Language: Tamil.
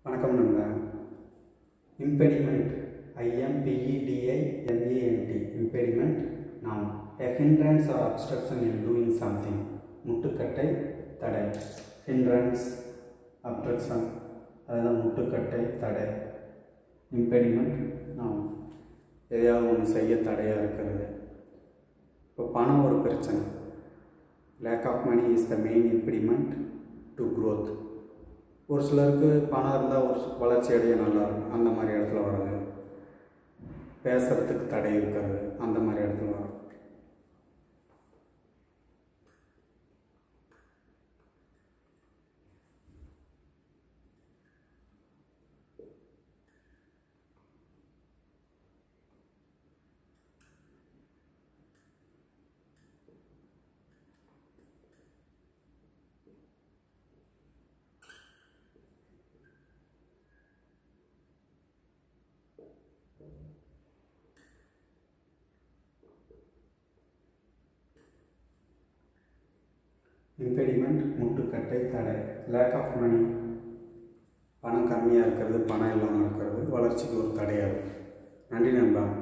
வணக்கம் நண்பா இம்பெடிமெண்ட் ஐஎம்பிஇடிஐஎம்ஏஎன்டி இம்பெடிமெண்ட் நாம் a hindrance or obstruction in doing something முட்டுக்கட்டை தடை hindrance obstruction அதுதான் முட்டுக்கட்டை தடை இம்பெடிமெண்ட் நாம் எதையாவது ஒன்று செய்ய தடையாக இருக்கிறது இப்போ பணம் ஒரு பிரச்சனை lack of money is the main implement to growth ஒரு சிலருக்கு பணம் இருந்தால் ஒரு வளர்ச்சி அடைய நல்லா இருக்கும் அந்த மாதிரி இடத்துல வர்றது பேசுறதுக்கு தடை இருக்கிறது அந்த மாதிரி இடத்துல வரும் இம்பெடிமெண்ட் முட்டுக்கட்டை தடை லேக் ஆஃப் மணி பணம் கம்மியாக இருக்கிறது பணம் இல்லாமல் இருக்கிறது வளர்ச்சிக்கு ஒரு தடையாக இருக்குது நன்றி நண்பா